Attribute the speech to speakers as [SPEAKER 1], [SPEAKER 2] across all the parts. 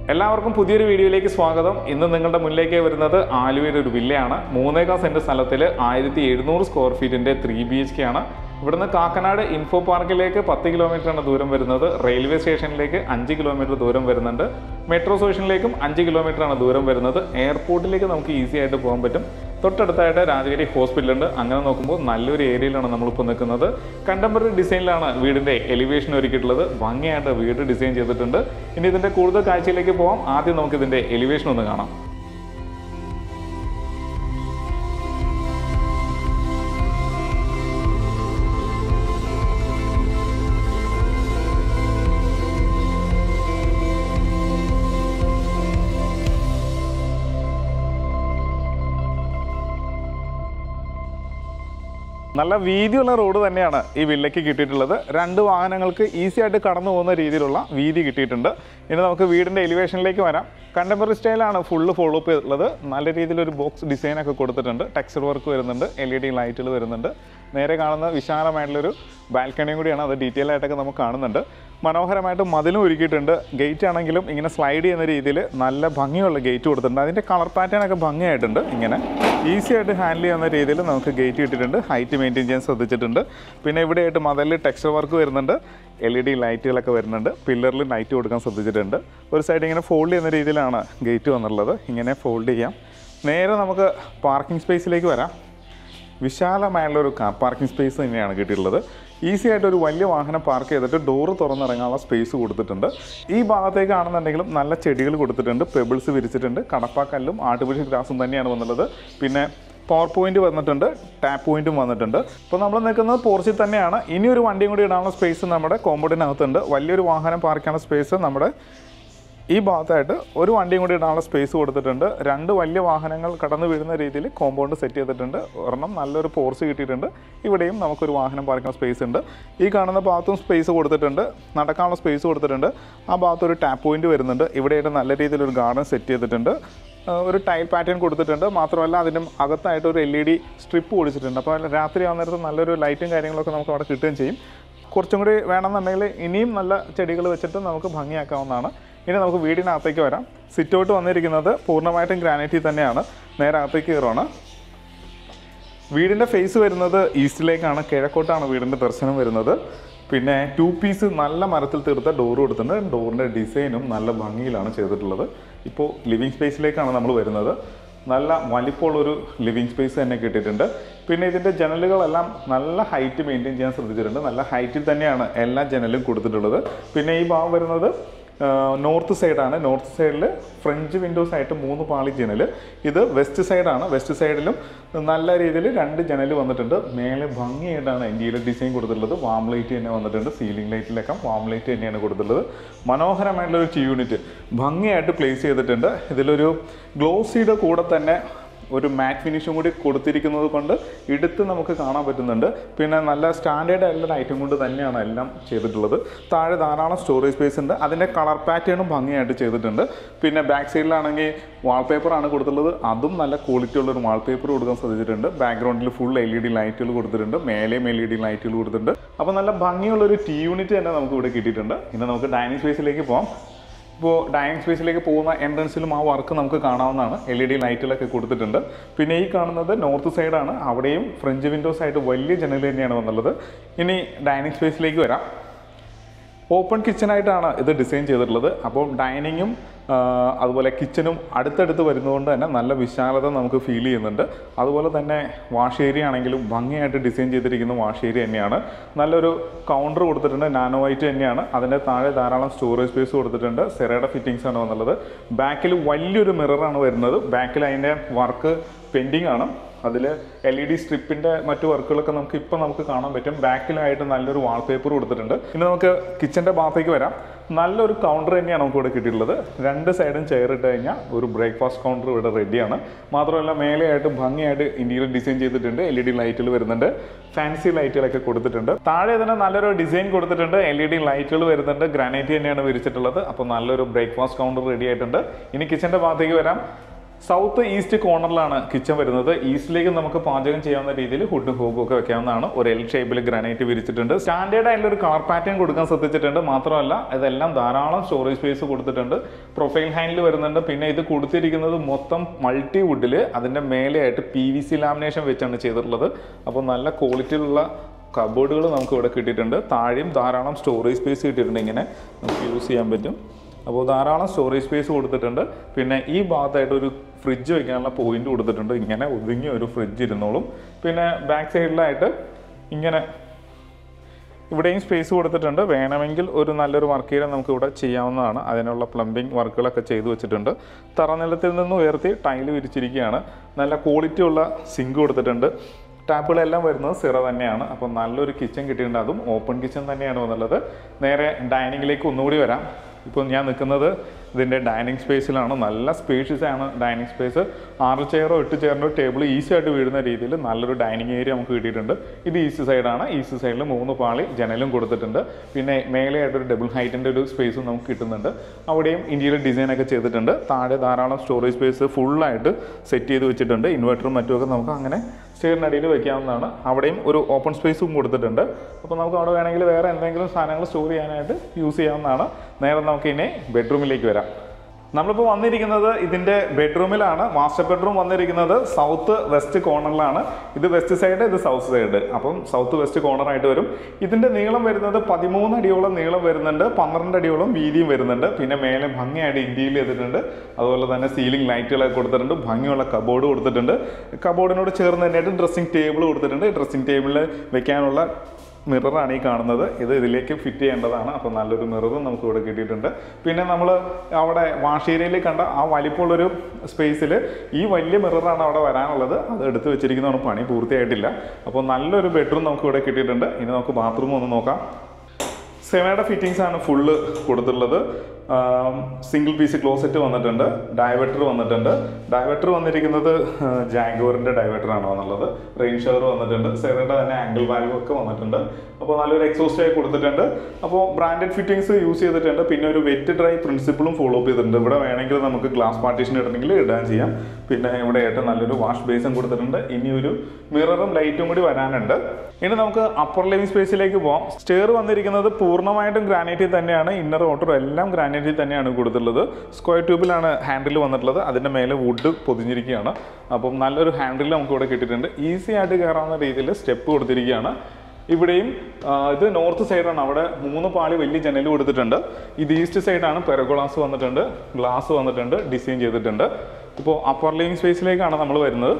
[SPEAKER 1] എല്ലാവർക്കും പുതിയൊരു വീഡിയോയിലേക്ക് സ്വാഗതം ഇന്ന് നിങ്ങളുടെ മുന്നിലേക്ക് വരുന്നത് ആലുവയുടെ ഒരു വില്ലയാണ് മൂന്നേകാൽ സെന്റ് സ്ഥലത്തിൽ ആയിരത്തി എഴുന്നൂറ് സ്ക്വയർ ഫീറ്റിന്റെ ത്രീ ബി എച്ച് കെ ആണ് ഇവിടുന്ന് കാക്കനാട് ഇൻഫോ പാർക്കിലേക്ക് പത്ത് കിലോമീറ്റർ ആണ് ദൂരം വരുന്നത് റെയിൽവേ സ്റ്റേഷനിലേക്ക് അഞ്ച് കിലോമീറ്റർ ദൂരം വരുന്നുണ്ട് മെട്രോ സ്റ്റേഷനിലേക്കും അഞ്ച് കിലോമീറ്റർ ആണ് ദൂരം വരുന്നത് എയർപോർട്ടിലേക്ക് നമുക്ക് ഈസി ആയിട്ട് പോകാൻ പറ്റും തൊട്ടടുത്തായിട്ട് രാജഗിരി ഹോസ്പിറ്റൽ ഉണ്ട് അങ്ങനെ നോക്കുമ്പോൾ നല്ലൊരു ഏരിയയിലാണ് നമ്മളിപ്പോൾ നിൽക്കുന്നത് കണ്ടംപററി ഡിസൈനിലാണ് വീടിന്റെ എലിവേഷൻ ഒരുക്കിയിട്ടുള്ളത് ഭംഗിയായിട്ട് വീട് ഡിസൈൻ ചെയ്തിട്ടുണ്ട് ഇനി ഇതിന്റെ കൂടുതൽ കാഴ്ചയിലേക്ക് പോകാം ആദ്യം നമുക്ക് ഇതിന്റെ എലിവേഷൻ ഒന്ന് കാണാം നല്ല വീതിയുള്ള റോഡ് തന്നെയാണ് ഈ വില്ലയ്ക്ക് കിട്ടിയിട്ടുള്ളത് രണ്ട് വാഹനങ്ങൾക്ക് ഈസി ആയിട്ട് കടന്നു പോകുന്ന രീതിയിലുള്ള വീതി കിട്ടിയിട്ടുണ്ട് ഇനി നമുക്ക് വീടിൻ്റെ എലിവേഷനിലേക്ക് വരാം കണ്ടംപററി സ്റ്റൈലാണ് ഫുള്ള് ഫോളോ അപ്പ് ചെയ്തിട്ടുള്ളത് നല്ല രീതിയിലൊരു ബോക്സ് ഡിസൈൻ ഒക്കെ കൊടുത്തിട്ടുണ്ട് ടെക്സ്ചർ വർക്ക് വരുന്നുണ്ട് എൽ ഇ ഡി ലൈറ്റുകൾ വരുന്നുണ്ട് നേരെ കാണുന്ന വിശാലമായിട്ടുള്ളൊരു ബാൽക്കണിയും കൂടിയാണ് അത് ഡീറ്റെയിൽ ആയിട്ടൊക്കെ നമുക്ക് കാണുന്നുണ്ട് മനോഹരമായിട്ട് മതിലും ഒരുക്കിയിട്ടുണ്ട് ഗേറ്റ് ആണെങ്കിലും ഇങ്ങനെ സ്ലൈഡ് ചെയ്യുന്ന രീതിയിൽ നല്ല ഭംഗിയുള്ള ഗേറ്റ് കൊടുത്തിട്ടുണ്ട് അതിൻ്റെ കളർ പാറ്റേൺ ഒക്കെ ഭംഗിയായിട്ടുണ്ട് ഇങ്ങനെ ഈസി ആയിട്ട് ഹാൻഡിൽ ചെയ്യുന്ന രീതിയിൽ നമുക്ക് ഗേറ്റ് ഇട്ടിട്ടുണ്ട് ഹൈറ്റ് മെയിൻറ്റെയിൻ ചെയ്യാൻ ശ്രദ്ധിച്ചിട്ടുണ്ട് പിന്നെ ഇവിടെയായിട്ട് മതിലിൽ ടെക്സ്ചർ വർക്ക് വരുന്നുണ്ട് എൽ ഇ ഡി ലൈറ്റുകളൊക്കെ വരുന്നുണ്ട് പില്ലറിൽ ലൈറ്റ് കൊടുക്കാൻ ശ്രദ്ധിച്ചിട്ടുണ്ട് ഒരു സൈഡ് ഇങ്ങനെ ഫോൾഡ് ചെയ്യുന്ന രീതിയിലാണ് ഗേറ്റ് വന്നിട്ടുള്ളത് ഇങ്ങനെ ഫോൾഡ് ചെയ്യാം നേരെ നമുക്ക് പാർക്കിംഗ് സ്പേസിലേക്ക് വരാം വിശാലമായുള്ള ഒരു കാർ പാർക്കിംഗ് സ്പേസ് തന്നെയാണ് കിട്ടിയിട്ടുള്ളത് ഈസി ആയിട്ട് ഒരു വലിയ വാഹനം പാർക്ക് ചെയ്തിട്ട് ഡോറ് തുറന്നിറങ്ങാനുള്ള സ്പേസ് കൊടുത്തിട്ടുണ്ട് ഈ ഭാഗത്തേക്ക് ആണെന്നുണ്ടെങ്കിലും നല്ല ചെടികൾ കൊടുത്തിട്ടുണ്ട് പെബിൾസ് വിരിച്ചിട്ടുണ്ട് കടപ്പാക്കല്ലും ആർട്ടിഫിഷ്യൽ ഗ്രാസും തന്നെയാണ് വന്നുള്ളത് പിന്നെ പവർ പോയിന്റ് വന്നിട്ടുണ്ട് ടാപ്പ് പോയിന്റും വന്നിട്ടുണ്ട് ഇപ്പോൾ നമ്മൾ നിൽക്കുന്നത് പോർച്ചിൽ തന്നെയാണ് ഇനി ഒരു വണ്ടിയും കൂടി ഇടാനുള്ള സ്പേസ് നമ്മുടെ കോമ്പൗണ്ടിനകത്തുണ്ട് വലിയൊരു വാഹനം പാർക്ക് ചെയ്യാനുള്ള സ്പേസ് നമ്മുടെ ഈ ഭാഗത്തായിട്ട് ഒരു വണ്ടിയും കൂടി ഇടാനുള്ള സ്പേസ് കൊടുത്തിട്ടുണ്ട് രണ്ട് വലിയ വാഹനങ്ങൾ കടന്നു വീഴുന്ന രീതിയിൽ കോമ്പൗണ്ട് സെറ്റ് ചെയ്തിട്ടുണ്ട് ഒരെണ്ണം നല്ലൊരു പോർച്ച് കിട്ടിയിട്ടുണ്ട് ഇവിടെയും നമുക്കൊരു വാഹനം പാർക്കുന്ന സ്പേസ് ഉണ്ട് ഈ കാണുന്ന ഭാഗത്തും സ്പേസ് കൊടുത്തിട്ടുണ്ട് നടക്കാനുള്ള സ്പേസ് കൊടുത്തിട്ടുണ്ട് ആ ഭാഗത്ത് ഒരു ടാപ്പ് പോയിന്റ് വരുന്നുണ്ട് ഇവിടെയായിട്ട് നല്ല രീതിയിൽ ഒരു ഗാർഡൻ സെറ്റ് ചെയ്തിട്ടുണ്ട് ആ, ഒരു ടൈൽ പാറ്റേൺ കൊടുത്തിട്ടുണ്ട് മാത്രമല്ല അതിൻ്റെ അകത്തായിട്ട് ഒരു എൽ ഇ ഡി സ്ട്രിപ്പ് കൊടുത്തിട്ടുണ്ട് അപ്പോൾ രാത്രി ആവുന്നേരത്ത് നല്ലൊരു ലൈറ്റും കാര്യങ്ങളൊക്കെ നമുക്ക് അവിടെ കിട്ടുകയും ചെയ്യും കുറച്ചും കൂടി വേണമെന്നുണ്ടെങ്കിൽ ഇനിയും നല്ല ചെടികൾ വെച്ചിട്ട് നമുക്ക് ഭംഗിയാക്കാവുന്നതാണ് ഇനി നമുക്ക് വീടിനകത്തേക്ക് വരാം സിറ്റ് ഔട്ട് വന്നിരിക്കുന്നത് പൂർണ്ണമായിട്ടും ഗ്രാനൈറ്റിൽ തന്നെയാണ് നേരെ അകത്തേക്ക് കയറുവാണ് വീടിൻ്റെ ഫേസ് വരുന്നത് ഈസ്റ്റിലേക്കാണ് കിഴക്കോട്ടാണ് വീടിൻ്റെ ദർശനം വരുന്നത് പിന്നെ ടു പീസ് നല്ല മരത്തിൽ തീർത്ത ഡോർ കൊടുത്തിട്ടുണ്ട് ഡോറിൻ്റെ ഡിസൈനും നല്ല ഭംഗിയിലാണ് ചെയ്തിട്ടുള്ളത് ഇപ്പോൾ ലിവിങ് സ്പേസിലേക്കാണ് നമ്മൾ വരുന്നത് നല്ല വലിപ്പമുള്ളൊരു ലിവിങ് സ്പേസ് തന്നെ കിട്ടിയിട്ടുണ്ട് പിന്നെ ഇതിൻ്റെ ജനലുകളെല്ലാം നല്ല ഹൈറ്റ് മെയിൻറ്റെയിൻ ചെയ്യാൻ ശ്രദ്ധിച്ചിട്ടുണ്ട് നല്ല ഹൈറ്റിൽ തന്നെയാണ് എല്ലാ ജനലും കൊടുത്തിട്ടുള്ളത് പിന്നെ ഈ ഭാഗം വരുന്നത് നോർത്ത് സൈഡാണ് നോർത്ത് സൈഡിൽ ഫ്രഞ്ച് വിൻഡോസ് ആയിട്ട് മൂന്ന് പാളി ജനൽ ഇത് വെസ്റ്റ് സൈഡാണ് വെസ്റ്റ് സൈഡിലും നല്ല രീതിയിൽ രണ്ട് ജനൽ വന്നിട്ടുണ്ട് മേലെ ഭംഗിയായിട്ടാണ് ഇന്ത്യയിലെ ഡിസൈൻ കൊടുത്തിട്ടുള്ളത് വാം ലൈറ്റ് തന്നെ വന്നിട്ടുണ്ട് സീലിംഗ് ലൈറ്റിലൊക്കെ വാം ലൈറ്റ് തന്നെയാണ് കൊടുത്തിട്ടുള്ളത് മനോഹരമായിട്ടുള്ള ഒരു ടി യൂണിറ്റ് ഭംഗിയായിട്ട് പ്ലേസ് ചെയ്തിട്ടുണ്ട് ഇതിലൊരു ഗ്ലോസിയുടെ കൂടെ തന്നെ ഒരു മാറ്റ് ഫിനിഷും കൂടി കൊടുത്തിരിക്കുന്നത് കൊണ്ട് എടുത്ത് നമുക്ക് കാണാൻ പറ്റുന്നുണ്ട് പിന്നെ നല്ല സ്റ്റാൻഡേർഡ് ആയിട്ടുള്ള ഐറ്റം കൊണ്ട് തന്നെയാണ് എല്ലാം ചെയ്തിട്ടുള്ളത് താഴെ ധാരാളം സ്റ്റോറേജ് സ്പേസ് ഉണ്ട് അതിൻ്റെ കളർ പാറ്റേണും ഭംഗിയായിട്ട് ചെയ്തിട്ടുണ്ട് പിന്നെ ബാക്ക് സൈഡിലാണെങ്കിൽ വാൾപേപ്പറാണ് കൊടുത്തിട്ടുള്ളത് അതും നല്ല ക്വാളിറ്റി ഉള്ള ഒരു വാൾപേപ്പർ കൊടുക്കാൻ സാധിച്ചിട്ടുണ്ട് ബാക്ക്ഗ്രൗണ്ടിൽ ഫുൾ എൽ ഇ ഡി ലൈറ്റുകൾ കൊടുത്തിട്ടുണ്ട് മേലെയും എൽ ഇ ഡി ലൈറ്റുകൾ കൊടുത്തിട്ടുണ്ട് അപ്പോൾ നല്ല ഭംഗിയുള്ള ഒരു ടി യൂണിറ്റ് തന്നെ നമുക്ക് ഇവിടെ കിട്ടിയിട്ടുണ്ട് ഇനി നമുക്ക് ഡൈനിങ് സ്പേസിലേക്ക് പോകാം ഇപ്പോൾ ഡൈനിങ് സ്പേസിലേക്ക് പോകുന്ന എൻട്രൻസിലും ആ വർക്ക് നമുക്ക് കാണാവുന്നതാണ് എൽ ഇ ഡി ലൈറ്റിലൊക്കെ കൊടുത്തിട്ടുണ്ട് പിന്നെ ഈ കാണുന്നത് നോർത്ത് സൈഡാണ് അവിടെയും ഫ്രഞ്ച് വിൻഡോസ് ആയിട്ട് വലിയ ജനൽ തന്നെയാണ് വന്നുള്ളത് ഇനി ഡൈനിങ് സ്പേസിലേക്ക് വരാം ഓപ്പൺ കിച്ചണായിട്ടാണ് ഇത് ഡിസൈൻ ചെയ്തിട്ടുള്ളത് അപ്പോൾ ഡൈനിങ്ങും ആ, അതുപോലെ കിച്ചണും അടുത്തടുത്ത് വരുന്നതുകൊണ്ട് തന്നെ നല്ല വിശാലത നമുക്ക് ഫീൽ ചെയ്യുന്നുണ്ട് അതുപോലെ തന്നെ വാഷ് ഏരിയ ആണെങ്കിലും ഭംഗിയായിട്ട് ഡിസൈൻ ചെയ്തിരിക്കുന്ന വാഷ് ഏരിയ തന്നെയാണ് നല്ലൊരു കൗണ്ടർ കൊടുത്തിട്ടുണ്ട് നാനോ വൈറ്റ് തന്നെയാണ് അതിൻ്റെ താഴെ ധാരാളം സ്റ്റോറേജ് സ്പേസ് കൊടുത്തിട്ടുണ്ട് സെറയുടെ ഫിറ്റിങ്സ് ആണ് വന്നുള്ളത് ബാക്കിൽ വലിയൊരു മിററാണ് വരുന്നത് ബാക്കിൽ അതിൻ്റെ വർക്ക് പെൻഡിങ് ആണ് അതിൽ എൽ ഇ ഡി സ്ട്രിപ്പിൻ്റെ മറ്റു വർക്കുകളൊക്കെ നമുക്ക് ഇപ്പം നമുക്ക് കാണാൻ പറ്റും ബാക്കിലായിട്ട് നല്ലൊരു വാൾപേപ്പർ കൊടുത്തിട്ടുണ്ട് ഇനി നമുക്ക് കിച്ചൻ്റെ ഭാഗത്തേക്ക് വരാം നല്ലൊരു കൗണ്ടർ തന്നെയാണ് നമുക്ക് ഇവിടെ കിട്ടിയിട്ടുള്ളത് രണ്ട് സൈഡും ചെയർ ഇട്ട് കഴിഞ്ഞാൽ ഒരു ബ്രേക്ക്ഫാസ്റ്റ് കൗണ്ടർ ഇവിടെ റെഡിയാണ് മാത്രമല്ല മേലെയായിട്ട് ഭംഗിയായിട്ട് ഇന്ത്യയിൽ ഡിസൈൻ ചെയ്തിട്ടുണ്ട് എൽ ഇ ഡി ലൈറ്റുകൾ വരുന്നുണ്ട് ഫാൻസി ലൈറ്റുകളൊക്കെ കൊടുത്തിട്ടുണ്ട് താഴെ തന്നെ നല്ലൊരു ഡിസൈൻ കൊടുത്തിട്ടുണ്ട് എൽ ഇ ഡി ലൈറ്റുകൾ വരുന്നുണ്ട് ഗ്രാനൈറ്റ് തന്നെയാണ് വിരിച്ചിട്ടുള്ളത് അപ്പോൾ നല്ലൊരു ബ്രേക്ക്ഫാസ്റ്റ് കൗണ്ടർ റെഡി ആയിട്ടുണ്ട് ഇനി കിച്ചൻ്റെ ഭാഗത്തേക്ക് വരാം സൗത്ത് ഈസ്റ്റ് കോർണറിലാണ് കിച്ചൺ വരുന്നത് ഈസ്റ്റിലേക്ക് നമുക്ക് പാചകം ചെയ്യാവുന്ന രീതിയിൽ ഹുഡും ഹോബും ഒക്കെ വെക്കാവുന്നതാണ് ഒരു എൽ ഷേപ്പിൽ ഗ്രാനൈറ്റ് വിരിച്ചിട്ടുണ്ട് സ്റ്റാൻഡേർഡ് ആയിട്ടുള്ള ഒരു കളർ പാറ്റേൺ കൊടുക്കാൻ ശ്രദ്ധിച്ചിട്ടുണ്ട് മാത്രമല്ല ഇതെല്ലാം ധാരാളം സ്റ്റോറേജ് സ്പേസ് കൊടുത്തിട്ടുണ്ട് പ്രൊഫൈൽ ഹാൻഡിൽ വരുന്നുണ്ട് പിന്നെ ഇത് കൊടുത്തിരിക്കുന്നത് മൊത്തം മൾട്ടി വുഡിൽ അതിൻ്റെ മേലെയായിട്ട് പി വി സി ലാമിനേഷൻ വെച്ചാണ് ചെയ്തിട്ടുള്ളത് അപ്പോൾ നല്ല ക്വാളിറ്റിയിലുള്ള കബോർഡുകൾ നമുക്ക് ഇവിടെ കിട്ടിയിട്ടുണ്ട് താഴെയും ധാരാളം സ്റ്റോറേജ് സ്പേസ് കിട്ടിയിട്ടുണ്ട് ഇങ്ങനെ നമുക്ക് യൂസ് ചെയ്യാൻ പറ്റും അപ്പോൾ ധാരാളം സ്റ്റോറേജ് സ്പേസ് കൊടുത്തിട്ടുണ്ട് പിന്നെ ഈ ഭാഗത്തായിട്ട് ഒരു ഫ്രിഡ്ജ് വെക്കാനുള്ള പോയിന്റ് കൊടുത്തിട്ടുണ്ട് ഇങ്ങനെ ഒതുങ്ങിയ ഒരു ഫ്രിഡ്ജ് ഇരുന്നോളും പിന്നെ ബാക്ക് സൈഡിലായിട്ട് ഇങ്ങനെ ഇവിടെയും സ്പേസ് കൊടുത്തിട്ടുണ്ട് വേണമെങ്കിൽ ഒരു നല്ലൊരു വർക്ക് ഏരിയ നമുക്ക് ഇവിടെ ചെയ്യാവുന്നതാണ് അതിനുള്ള പ്ലംബിംഗ് വർക്കുകളൊക്കെ ചെയ്തു വെച്ചിട്ടുണ്ട് തറനിലത്തിൽ നിന്ന് ഉയർത്തി ടൈല് വിരിച്ചിരിക്കുകയാണ് നല്ല ക്വാളിറ്റി ഉള്ള സിങ്ക് കൊടുത്തിട്ടുണ്ട് ടാപ്പുകളെല്ലാം വരുന്നത് സിറ തന്നെയാണ് അപ്പോൾ നല്ലൊരു കിച്ചൺ കിട്ടിയിട്ടുണ്ട് അതും ഓപ്പൺ കിച്ചൺ തന്നെയാണ് വന്നുള്ളത് നേരെ ഡൈനിങ്ങിലേക്ക് ഒന്നുകൂടി വരാം ഇപ്പോൾ ഞാൻ നിൽക്കുന്നത് ഇതിൻ്റെ ഡൈനിങ് സ്പേസിലാണ് നല്ല സ്പേഷ്യസ് ആണ് ഡൈനിങ് സ്പേസ് ആറ് ചെയറോ എട്ട് ചെയറിൻ്റെ ടേബിൾ ഈസി ആയിട്ട് വീഴുന്ന രീതിയിൽ നല്ലൊരു ഡൈനിങ് ഏരിയ നമുക്ക് കിട്ടിയിട്ടുണ്ട് ഇത് ഈസ്റ്റ് സൈഡാണ് ഈസ്റ്റ് സൈഡിൽ മൂന്ന് പാളി ജനലും കൊടുത്തിട്ടുണ്ട് പിന്നെ മേലെയായിട്ടൊരു ഡബിൾ ഹൈറ്റിൻ്റെ ഒരു സ്പേസും നമുക്ക് കിട്ടുന്നുണ്ട് അവിടെയും ഇന്ത്യയിൽ ഡിസൈൻ ഒക്കെ ചെയ്തിട്ടുണ്ട് താഴെ ധാരാളം സ്റ്റോറേജ് സ്പേസ് ഫുള്ളായിട്ട് സെറ്റ് ചെയ്ത് വെച്ചിട്ടുണ്ട് ഇൻവെർട്ടറും മറ്റുമൊക്കെ നമുക്ക് അങ്ങനെ സ്റ്റെയറിനടിയിൽ വെക്കാവുന്നതാണ് അവിടെയും ഒരു ഓപ്പൺ സ്പേസും കൊടുത്തിട്ടുണ്ട് അപ്പോൾ നമുക്ക് അവിടെ വേണമെങ്കിൽ വേറെ എന്തെങ്കിലും സാധനങ്ങൾ സ്റ്റോർ ചെയ്യാനായിട്ട് യൂസ് ചെയ്യാവുന്നതാണ് നേരെ നമുക്ക് ഇനി ബെഡ്റൂമിലേക്ക് വരാം നമ്മളിപ്പോൾ വന്നിരിക്കുന്നത് ഇതിൻ്റെ ബെഡ്റൂമിലാണ് മാസ്റ്റർ ബെഡ്റൂം വന്നിരിക്കുന്നത് സൗത്ത് വെസ്റ്റ് കോർണറിലാണ് ഇത് വെസ്റ്റ് സൈഡ് ഇത് സൗത്ത് സൈഡ് അപ്പം സൗത്ത് വെസ്റ്റ് കോർണറായിട്ട് വരും ഇതിൻ്റെ നീളം വരുന്നത് പതിമൂന്ന് അടിയോളം നീളം വരുന്നുണ്ട് പന്ത്രണ്ട് അടിയോളം വീതിയും വരുന്നുണ്ട് പിന്നെ മേലെ ഭംഗിയായിട്ട് ഇന്ത്യയിൽ ചെയ്തിട്ടുണ്ട് അതുപോലെ തന്നെ സീലിംഗ് ലൈറ്റുകളൊക്കെ കൊടുത്തിട്ടുണ്ട് ഭംഗിയുള്ള കബോർഡ് കൊടുത്തിട്ടുണ്ട് കബോർഡിനോട് ചേർന്ന് തന്നെയായിട്ട് ഡ്രസ്സിംഗ് ടേബിൾ കൊടുത്തിട്ടുണ്ട് ഡ്രസ്സിംഗ് ടേബിളിൽ വെക്കാനുള്ള മിററാണ് ഈ കാണുന്നത് ഇത് ഇതിലേക്ക് ഫിറ്റ് ചെയ്യേണ്ടതാണ് അപ്പോൾ നല്ലൊരു മിററും നമുക്ക് ഇവിടെ കിട്ടിയിട്ടുണ്ട് പിന്നെ നമ്മൾ അവിടെ വാഷ് ഏരിയയിൽ കണ്ട ആ വലിപ്പമുള്ളൊരു സ്പേസിൽ ഈ വലിയ മിററാണ് അവിടെ വരാനുള്ളത് അത് എടുത്ത് വെച്ചിരിക്കുന്നതാണ് പണി പൂർത്തിയായിട്ടില്ല അപ്പോൾ നല്ലൊരു ബെഡ്റൂം നമുക്ക് ഇവിടെ കിട്ടിയിട്ടുണ്ട് ഇനി നമുക്ക് ബാത്റൂം ഒന്ന് നോക്കാം സെവയുടെ ഫിറ്റിങ്സ് ആണ് ഫുള്ള് കൊടുത്തിട്ടുള്ളത് സിംഗിൾ പീസ് ക്ലോസറ്റ് വന്നിട്ടുണ്ട് ഡയവറ്റർ വന്നിട്ടുണ്ട് ഡയവറ്റർ വന്നിരിക്കുന്നത് ജാങ്കോറിൻ്റെ ഡയവറ്ററാണ് വന്നുള്ളത് റെയിൻ ഷവർ വന്നിട്ടുണ്ട് സെവയുടെ തന്നെ ആംഗിൾ വാൽവ് ഒക്കെ വന്നിട്ടുണ്ട് അപ്പോൾ നല്ലൊരു എക്സോസ്റ്റ് ആയി കൊടുത്തിട്ടുണ്ട് അപ്പോൾ ബ്രാൻഡഡ് ഫിറ്റിങ്സ് യൂസ് ചെയ്തിട്ടുണ്ട് പിന്നെ ഒരു വെറ്റ് ഡ്രൈ പ്രിൻസിപ്പിളും ഫോളോ അപ്പ് ചെയ്തിട്ടുണ്ട് ഇവിടെ വേണമെങ്കിൽ നമുക്ക് ഗ്ലാസ് പാർട്ടീഷൻ ഇടണമെങ്കിൽ ഇടാൻ ചെയ്യാം പിന്നെ ഇവിടെ ആയിട്ട് നല്ലൊരു വാഷ് ബേസും കൊടുത്തിട്ടുണ്ട് ഇനി ഒരു മിററും ലൈറ്റും കൂടി വരാനുണ്ട് ഇനി നമുക്ക് അപ്പർ ലിവിംഗ് സ്പേസിലേക്ക് പോകാം സ്റ്റെയർ വന്നിരിക്കുന്നത് പൂർണ്ണമായിട്ടും ഗ്രാനൈറ്റിൽ തന്നെയാണ് ഇന്നർ ഓട്ടർ എല്ലാം ഗ്രാനൈറ്റിൽ തന്നെയാണ് കൊടുത്തിട്ടുള്ളത് സ്ക്വയർ ട്യൂബിലാണ് ഹാൻഡിൽ വന്നിട്ടുള്ളത് അതിൻ്റെ മേലെ വുഡ് പൊതിഞ്ഞിരിക്കുകയാണ് അപ്പം നല്ലൊരു ഹാൻഡിൽ നമുക്ക് ഇവിടെ കിട്ടിയിട്ടുണ്ട് ഈസി ആയിട്ട് കയറാവുന്ന രീതിയിൽ സ്റ്റെപ്പ് കൊടുത്തിരിക്കുകയാണ് ഇവിടെയും ആ, ഇത് നോർത്ത് സൈഡാണ് അവിടെ മൂന്ന് പാളി വലിയ ജനൽ കൊടുത്തിട്ടുണ്ട് ഇത് ഈസ്റ്റ് സൈഡാണ് പെരഗോളാസ് വന്നിട്ടുണ്ട് ഗ്ലാസ് വന്നിട്ടുണ്ട് ഡിസൈൻ ചെയ്തിട്ടുണ്ട് ഇപ്പോൾ അപ്പർ ലിവിംഗ് സ്പേസിലേക്കാണ് നമ്മൾ വരുന്നത്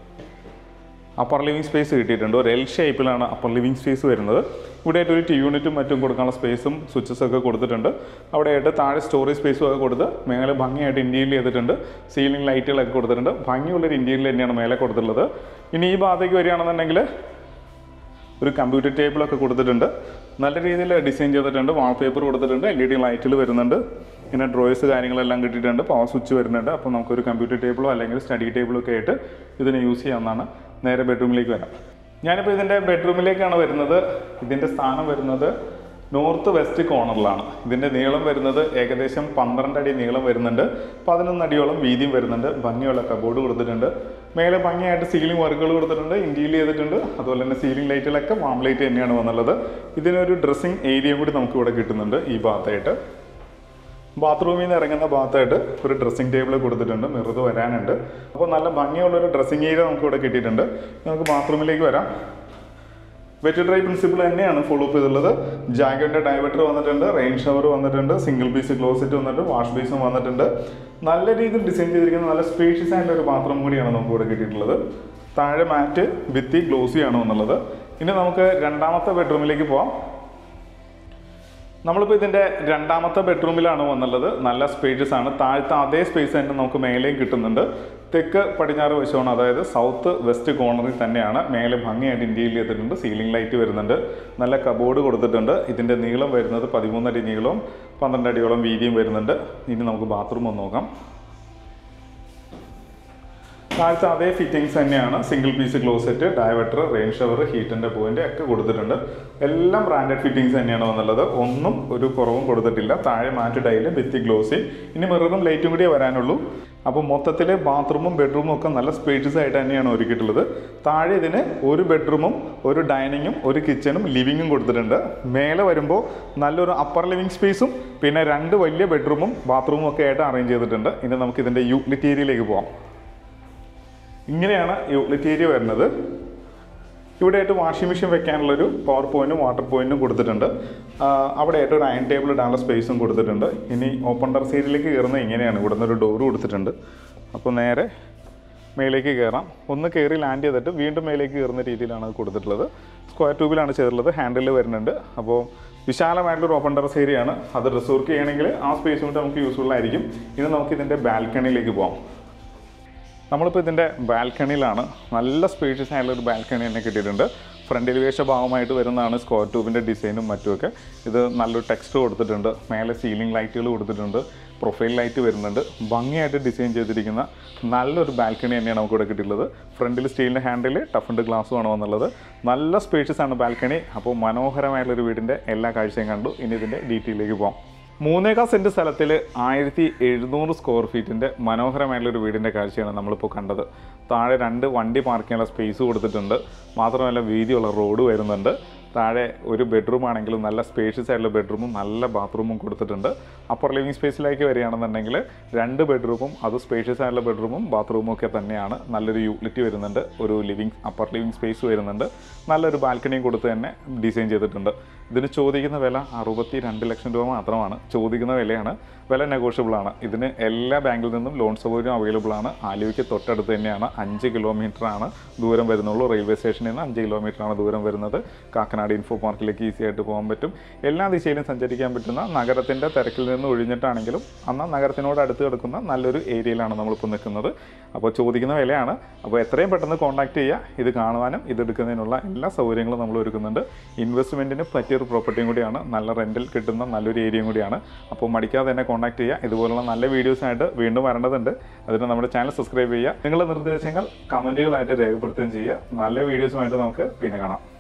[SPEAKER 1] അപ്പർ ലിവിംഗ് സ്പേസ് കിട്ടിയിട്ടുണ്ട് ഒരു എൽ ഷേപ്പിലാണ് അപ്പർ ലിവിംഗ് സ്പേസ് വരുന്നത് ഇവിടെ ആയിട്ട് ഒരു ടി യൂണിറ്റും മറ്റും കൊടുക്കാനുള്ള സ്പേസും സ്വിച്ചസ് ഒക്കെ കൊടുത്തിട്ടുണ്ട് അവിടെ ആയിട്ട് താഴെ സ്റ്റോറേജ് സ്പേസും ഒക്കെ കൊടുത്ത് മേലെ ഭംഗിയായിട്ട് ഇന്ത്യയിൽ ചെയ്തിട്ടുണ്ട് സീലിംഗ് ലൈറ്റുകളൊക്കെ കൊടുത്തിട്ടുണ്ട് ഭംഗിയുള്ളൊരു ഇന്ത്യയിൽ തന്നെയാണ് മേലെ കൊടുത്തിട്ടുള്ളത് ഇനി ഈ ഭാഗത്തേക്ക് വരികയാണെന്നുണ്ടെങ്കിൽ ഒരു കമ്പ്യൂട്ടർ ടേബിളൊക്കെ കൊടുത്തിട്ടുണ്ട് നല്ല രീതിയിൽ ഡിസൈൻ ചെയ്തിട്ടുണ്ട് വാൾപേപ്പർ കൊടുത്തിട്ടുണ്ട് എൽ ഇ ഡി ലൈറ്റിൽ വരുന്നുണ്ട് പിന്നെ ഡ്രോയേഴ്സ് കാര്യങ്ങളെല്ലാം കിട്ടിയിട്ടുണ്ട് പവർ സ്വിച്ച് വരുന്നുണ്ട് അപ്പോൾ നമുക്കൊരു കമ്പ്യൂട്ടർ ടേബിളോ അല്ലെങ്കിൽ സ്റ്റഡി ടേബിളോ ഒക്കെ ആയിട്ട് ഇതിനെ യൂസ് ചെയ്യാവുന്നതാണ് നേരെ ബെഡ്റൂമിലേക്ക് വരാം ഞാനിപ്പോൾ ഇതിൻ്റെ ബെഡ്റൂമിലേക്കാണ് വരുന്നത് ഇതിൻ്റെ സ്ഥാനം വരുന്നത് നോർത്ത് വെസ്റ്റ് കോർണറിലാണ് ഇതിൻ്റെ നീളം വരുന്നത് ഏകദേശം പന്ത്രണ്ട് അടി നീളം വരുന്നുണ്ട് പതിനൊന്ന് അടിയോളം വീതിയും വരുന്നുണ്ട് ഭംഗിയുള്ള കബോർഡ് കൊടുത്തിട്ടുണ്ട് മേലെ ഭംഗിയായിട്ട് സീലിംഗ് വർക്കുകൾ കൊടുത്തിട്ടുണ്ട് ഇൻറ്റീരിയൽ ചെയ്തിട്ടുണ്ട് അതുപോലെ തന്നെ സീലിംഗ് ലൈറ്റുകളൊക്കെ വാം ലൈറ്റ് തന്നെയാണ് വന്നുള്ളത് ഇതിനൊരു ഡ്രസ്സിംഗ് ഏരിയയും കൂടി നമുക്ക് ഇവിടെ കിട്ടുന്നുണ്ട് ഈ ഭാഗത്തായിട്ട് ബാത്റൂമിൽ നിന്ന് ഇറങ്ങുന്ന ഭാഗത്തായിട്ട് ഒരു ഡ്രസ്സിംഗ് ടേബിൾ കൊടുത്തിട്ടുണ്ട് മിറുത് വരാനുണ്ട് അപ്പോൾ നല്ല ഭംഗിയുള്ളൊരു ഡ്രസ്സിംഗ് ഏരിയ നമുക്ക് ഇവിടെ കിട്ടിയിട്ടുണ്ട് നമുക്ക് ബാത്റൂമിലേക്ക് വരാം വെറ്റ് ഡ്രൈ പ്രിൻസിപ്പിൾ തന്നെയാണ് ഫോളോ അപ്പ് ചെയ്തിട്ടുള്ളത് ജാഗറിൻ്റെ ഡയവറ്റർ വന്നിട്ടുണ്ട് റെയിൻ ഷവർ വന്നിട്ടുണ്ട് സിംഗിൾ പീസ് ക്ലോസറ്റ് വന്നിട്ട് വാഷ് ബേസും വന്നിട്ടുണ്ട് നല്ല രീതിയിൽ ഡിസൈൻ ചെയ്തിരിക്കുന്ന നല്ല സ്പേഷ്യസ് ആയിട്ടുള്ള ഒരു ബാത്റൂം കൂടിയാണ് നമുക്ക് ഇവിടെ കിട്ടിയിട്ടുള്ളത് താഴെ മാറ്റ് ഭിത്തി ഗ്ലോസി ആണ് വന്നുള്ളത് ഇനി നമുക്ക് രണ്ടാമത്തെ ബെഡ്റൂമിലേക്ക് പോവാം നമ്മളിപ്പോൾ ഇതിൻ്റെ രണ്ടാമത്തെ ബെഡ്റൂമിലാണ് വന്നുള്ളത് നല്ല സ്പേഷ്യസ് ആണ് താഴത്തെ അതേ സ്പേസ് തന്നെ നമുക്ക് മേലെയും കിട്ടുന്നുണ്ട് തെക്ക് പടിഞ്ഞാറ് വശമാണ് അതായത് സൗത്ത് വെസ്റ്റ് കോർണറിൽ തന്നെയാണ് മേലെ ഭംഗിയായിട്ട് ഇന്ത്യയിൽ ചെയ്തിട്ടുണ്ട് സീലിംഗ് ലൈറ്റ് വരുന്നുണ്ട് നല്ല കബോർഡ് കൊടുത്തിട്ടുണ്ട് ഇതിൻ്റെ നീളം വരുന്നത് പതിമൂന്നടി നീളവും പന്ത്രണ്ട് അടിയോളം വീതിയും വരുന്നുണ്ട് ഇനി നമുക്ക് ബാത്റൂം ഒന്ന് നോക്കാം താഴത്തെ അതേ ഫിറ്റിങ്സ് തന്നെയാണ് single piece closet diverter rain shower ഹീറ്റിൻ്റെ പോയിന്റ് ഒക്കെ കൊടുത്തിട്ടുണ്ട് എല്ലാം ബ്രാൻഡഡ് ഫിറ്റിങ്സ് തന്നെയാണ് വന്നുള്ളത് ഒന്നും ഒരു കുറവും കൊടുത്തിട്ടില്ല താഴെ മാറ്റ് ടൈല് ഭിത്തി ഗ്ലോസി ഇനി മിററും ലൈറ്റും കൂടിയേ വരാനുള്ളൂ അപ്പോൾ മൊത്തത്തിൽ ബാത്റൂമും ബെഡ്റൂമും ഒക്കെ നല്ല സ്പേഷ്യസ് ആയിട്ട് തന്നെയാണ് ഒരുക്കിയിട്ടുള്ളത് താഴെ ഇതിന് ഒരു ബെഡ്റൂമും ഒരു ഡൈനിങ്ങും ഒരു കിച്ചണും ലിവിങ്ങും കൊടുത്തിട്ടുണ്ട് മേലെ വരുമ്പോൾ നല്ലൊരു അപ്പർ ലിവിങ് സ്പേസും പിന്നെ രണ്ട് വലിയ ബെഡ്റൂമും ബാത്റൂമും ഒക്കെ ആയിട്ട് അറേഞ്ച് ചെയ്തിട്ടുണ്ട് ഇനി നമുക്ക് ഇതിൻ്റെ യൂട്ടിലിറ്റി ഏരിയയിലേക്ക് പോകാം ഇങ്ങനെയാണ് യൂട്ടിലിറ്റി ഏരിയ വരുന്നത് ഇവിടെ ആയിട്ട് വാഷിംഗ് മെഷീൻ വെക്കാനുള്ളൊരു പവർ പോയിന്റും വാട്ടർ പോയിന്റും കൊടുത്തിട്ടുണ്ട് ആ, അവിടെ ആയിട്ട് ഒരു അയൺ ടേബിൾ ഇടാനുള്ള സ്പേസും കൊടുത്തിട്ടുണ്ട് ഇനി ഓപ്പൺ ടെറസ് ഏരിയയിലേക്ക് കയറുന്നത് ഇങ്ങനെയാണ് ഇവിടെ നിന്ന് ഒരു ഡോറ് കൊടുത്തിട്ടുണ്ട് അപ്പോൾ നേരെ മേലേക്ക് കയറാം ഒന്ന് കയറി ലാൻഡ് ചെയ്തിട്ട് വീണ്ടും മേലേക്ക് കയറുന്ന രീതിയിലാണ് അത് കൊടുത്തിട്ടുള്ളത് സ്ക്വയർ ട്യൂബിലാണ് ചെയ്തിട്ടുള്ളത് ഹാൻഡിൽ വരുന്നുണ്ട് അപ്പോൾ വിശാലമായിട്ടുള്ളൊരു ഓപ്പൺ ടെറസ് ഏരിയ ആണ് അത് റിസോർട്ട് ചെയ്യണമെങ്കിൽ ആ സ്പേസ് കൊണ്ട് നമുക്ക് യൂസ്ഫുൾ ആയിരിക്കും ഇനി നമുക്ക് ഇതിൻ്റെ ബാൽക്കണിയിലേക്ക് പോകാം നമ്മളിപ്പോൾ ഇതിൻ്റെ ബാൽക്കണിയിലാണ് നല്ല സ്പേഷ്യസ് ആയിട്ടുള്ള ഒരു ബാൽക്കണി തന്നെ കിട്ടിയിട്ടുണ്ട് ഫ്രണ്ട് എലിവേഷൻ ഭാഗമായിട്ട് വരുന്നതാണ് സ്ക്വയർ ട്യൂബിൻ്റെ ഡിസൈനും മറ്റുമൊക്കെ ഇത് നല്ലൊരു ടെക്സ്റ്റ് കൊടുത്തിട്ടുണ്ട് മേലെ സീലിംഗ് ലൈറ്റുകൾ കൊടുത്തിട്ടുണ്ട് പ്രൊഫൈൽ ലൈറ്റ് വരുന്നുണ്ട് ഭംഗിയായിട്ട് ഡിസൈൻ ചെയ്തിരിക്കുന്ന നല്ലൊരു ബാൽക്കണി തന്നെയാണ് നമുക്ക് ഇവിടെ കിട്ടിയിട്ടുള്ളത് ഫ്രണ്ടിൽ സ്റ്റീലിൻ്റെ ഹാൻഡിൽ ടഫിൻ്റെ ഗ്ലാസ്സും ആണ് വന്നുള്ളത് നല്ല സ്പേഷ്യസ് ആണ് ബാൽക്കണി അപ്പോൾ മനോഹരമായിട്ടുള്ളൊരു വീടിൻ്റെ എല്ലാ കാഴ്ചയും കണ്ടു ഇനി ഇതിൻ്റെ ഡീറ്റെയിലേക്ക് പോകാം മൂന്നേകാൽ സെൻറ്റ് സ്ഥലത്തിൽ ആയിരത്തി എഴുന്നൂറ് സ്ക്വയർ ഫീറ്റിൻ്റെ മനോഹരമായിട്ടുള്ള ഒരു വീടിൻ്റെ കാഴ്ചയാണ് നമ്മളിപ്പോൾ കണ്ടത് താഴെ രണ്ട് വണ്ടി പാർക്ക് ചെയ്യാനുള്ള സ്പേസ് കൊടുത്തിട്ടുണ്ട് മാത്രമല്ല വീതിയുള്ള റോഡ് വരുന്നുണ്ട് താഴെ ഒരു ബെഡ്റൂം ആണെങ്കിലും നല്ല സ്പേഷ്യസ് ആയിട്ടുള്ള ബെഡ്റൂമും നല്ല ബാത്റൂമും കൊടുത്തിട്ടുണ്ട് അപ്പർ ലിവിങ് സ്പേസിലേക്ക് വരികയാണെന്നുണ്ടെങ്കിൽ രണ്ട് ബെഡ്റൂമും അത് സ്പേഷ്യസ് ആയിട്ടുള്ള ബെഡ്റൂമും ബാത്റൂമും ഒക്കെ തന്നെയാണ് നല്ലൊരു യൂട്ടിലിറ്റി വരുന്നുണ്ട് ഒരു ലിവിങ് അപ്പർ ലിവിങ് സ്പേസ് വരുന്നുണ്ട് നല്ലൊരു ബാൽക്കണിയും കൊടുത്ത് തന്നെ ഡിസൈൻ ചെയ്തിട്ടുണ്ട് ഇതിന് ചോദിക്കുന്ന വില അറുപത്തി രണ്ട് ലക്ഷം രൂപ മാത്രമാണ് ചോദിക്കുന്ന വിലയാണ് വില നെഗോഷ്യബിൾ ആണ് ഇതിന് എല്ലാ ബാങ്കിൽ നിന്നും ലോൺ സൗകര്യം അവൈലബിൾ ആണ് ആലുവയ്ക്ക് തൊട്ടടുത്ത് തന്നെയാണ് അഞ്ച് കിലോമീറ്റർ ആണ് ദൂരം വരുന്നുള്ളൂ റെയിൽവേ സ്റ്റേഷനിൽ നിന്ന് അഞ്ച് കിലോമീറ്റർ ആണ് ദൂരം വരുന്നത് കാക്കനാട് ഇൻഫോ പാർക്കിലേക്ക് ഈസി ആയിട്ട് പോകാൻ പറ്റും എല്ലാ ദിശയിലും സഞ്ചരിക്കാൻ പറ്റുന്ന നഗരത്തിൻ്റെ തിരക്കിൽ നിന്ന് ഒഴിഞ്ഞിട്ടാണെങ്കിലും എന്നാൽ നഗരത്തിനോട് അടുത്ത് കിടക്കുന്ന നല്ലൊരു ഏരിയയിലാണ് നമ്മളിപ്പോൾ നിൽക്കുന്നത് അപ്പോൾ ചോദിക്കുന്ന വിലയാണ് അപ്പോൾ എത്രയും പെട്ടെന്ന് കോൺടാക്ട് ചെയ്യുക ഇത് കാണുവാനും ഇത് എടുക്കുന്നതിനുള്ള എല്ലാ സൗകര്യങ്ങളും നമ്മൾ ഒരുക്കുന്നുണ്ട് ഇൻവെസ്റ്റ്മെൻറ്റിന് പറ്റിയൊരു പ്രോപ്പർട്ടിയും കൂടിയാണ് നല്ല റെൻറ്റിൽ കിട്ടുന്ന നല്ലൊരു ഏരിയയും കൂടിയാണ് അപ്പോൾ മടിക്കാതെ തന്നെ കോൺടാക്ട് ചെയ്യുക ഇതുപോലുള്ള നല്ല വീഡിയോസായിട്ട് വീണ്ടും വരേണ്ടതുണ്ട് അതിന് നമ്മുടെ ചാനൽ സബ്സ്ക്രൈബ് ചെയ്യുക നിങ്ങളുടെ നിർദ്ദേശങ്ങൾ കമൻറ്റുകളായിട്ട് രേഖപ്പെടുത്തുകയും ചെയ്യുക നല്ല വീഡിയോസുമായിട്ട് നമുക്ക് പിന്നെ കാണാം